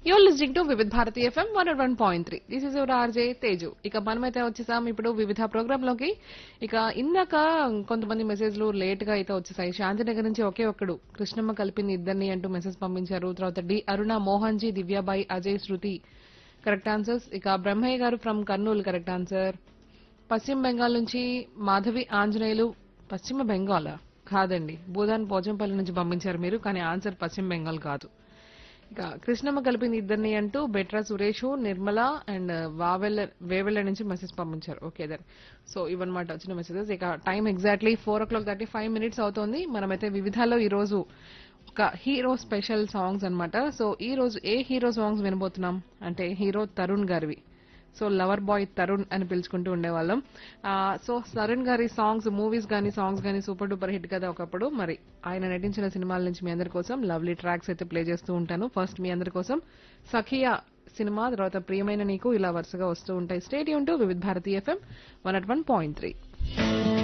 your listening to Vividh Bharati FM one one point three this is your RJ Teju ఇక మనమైతే వచ్చేసాం ఇప్పుడు వివిధ ప్రోగ్రామ్ లోకి ఇక ఇందాక కొంతమంది మెసేజ్లు లేట్ గా అయితే వచ్చేసాయి శాంతినగర్ నుంచి ఒకే ఒక్కడు కృష్ణమ్మ కలిపింది ఇద్దరిని అంటూ మెసేజ్ పంపించారు తర్వాత D Aruna Mohan ji Divyabai Ajay Shruti correct answers ఇక బ్రహ్మయ్య గారు ఫ్రమ్ కర్నూలు కరెక్ట్ ఆన్సర్ పశ్చిమ బెంగాల్ నుంచి మాధవి ఆంజనేయులు పశ్చిమ బెంగాల్ కాదండి భూదాన్ పోచంపల్లి నుంచి పంపించారు మీరు కానీ ఆన్సర్ పశ్చిమ బెంగాల్ కాదు ఇక కృష్ణమ్మ కలిపింది ఇద్దరిని అంటూ బెట్రా సురేష్ నిర్మల అండ్ వావెల్ల వేవెల్ల నుంచి మెసేజ్ పంపించారు ఓకే దెన్ సో ఇవన్నమాట వచ్చిన మెసేజెస్ ఇక time exactly four o'clock thirty five minutes అవుతోంది మనమైతే వివిధాలో ఈ రోజు ఒక హీరో స్పెషల్ సాంగ్స్ అన్నమాట సో ఈ రోజు ఏ హీరో సాంగ్స్ వినబోతున్నాం అంటే హీరో తరుణ్ గారివి సో లవర్ బాయ్ తరుణ్ అని పిలుచుకుంటూ ఉండేవాళ్ళం ఆ, సో తరుణ్ గారి సాంగ్స్ మూవీస్ గానీ సాంగ్స్ గానీ సూపర్ డూపర్ హిట్ కదా ఒకప్పుడు మరి ఆయన నటించిన సినిమాల నుంచి మీ అందరి కోసం లవ్లీ ట్రాక్స్ అయితే ప్లే చేస్తూ ఉంటాను ఫస్ట్ మీ అందరి కోసం సఖియా సినిమా తర్వాత ప్రియమైన నీకు ఇలా వరుసగా వస్తూ ఉంటాయి stadium to Vividh Bharati FM one at one point three